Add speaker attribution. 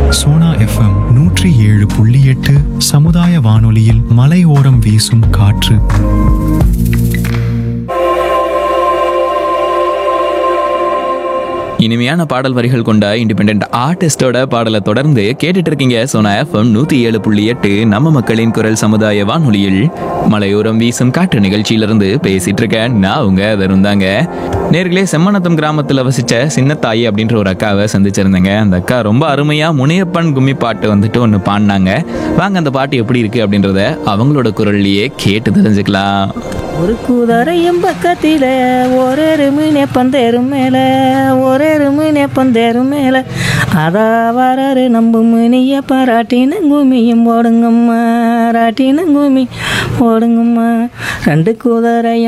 Speaker 1: Sona FM நூற்றி ஏழு புள்ளி எட்டு சமுதாய வானொலியில் மலையோரம் வீசும் காற்று
Speaker 2: இனிமையான பாடல் வரிகள் கொண்ட இண்டிபெண்ட் ஆர்டிஸ்டோட பாடலை தொடர்ந்து கேட்டுட்டு இருக்கீங்க சோனா எஃப்எம் நூத்தி ஏழு புள்ளி எட்டு நம்ம மக்களின் குரல் சமுதாய வானொலியில் மலையோரம் வீசும் காற்று நிகழ்ச்சியிலிருந்து பேசிட்டு இருக்கேன் நான் உங்க வருந்தாங்க நேர்களே செம்மநத்தம் கிராமத்துல வசிச்ச சின்னத்தாயி அப்படின்ற ஒரு அக்காவை சந்திச்சிருந்தேங்க அந்த அக்கா ரொம்ப அருமையா முனியப்பன் கும்மி பாட்டு வந்துட்டு ஒன்று பாடினாங்க வாங்க அந்த பாட்டு எப்படி இருக்கு அப்படின்றத அவங்களோட குரல்லையே கேட்டு தெரிஞ்சுக்கலாம்
Speaker 3: ஒரு குதிரையும் பக்கத்தில ஒரு மீனே பந்தேரும் மேல ஒரு மீனே பந்தேரும் மேல அதா வராரு நம்ப மினிய பாராட்டின குமியும் போடுங்கம்மா ராட்டின குமி போடுங்கம்மா ரெண்டு குதிரையும்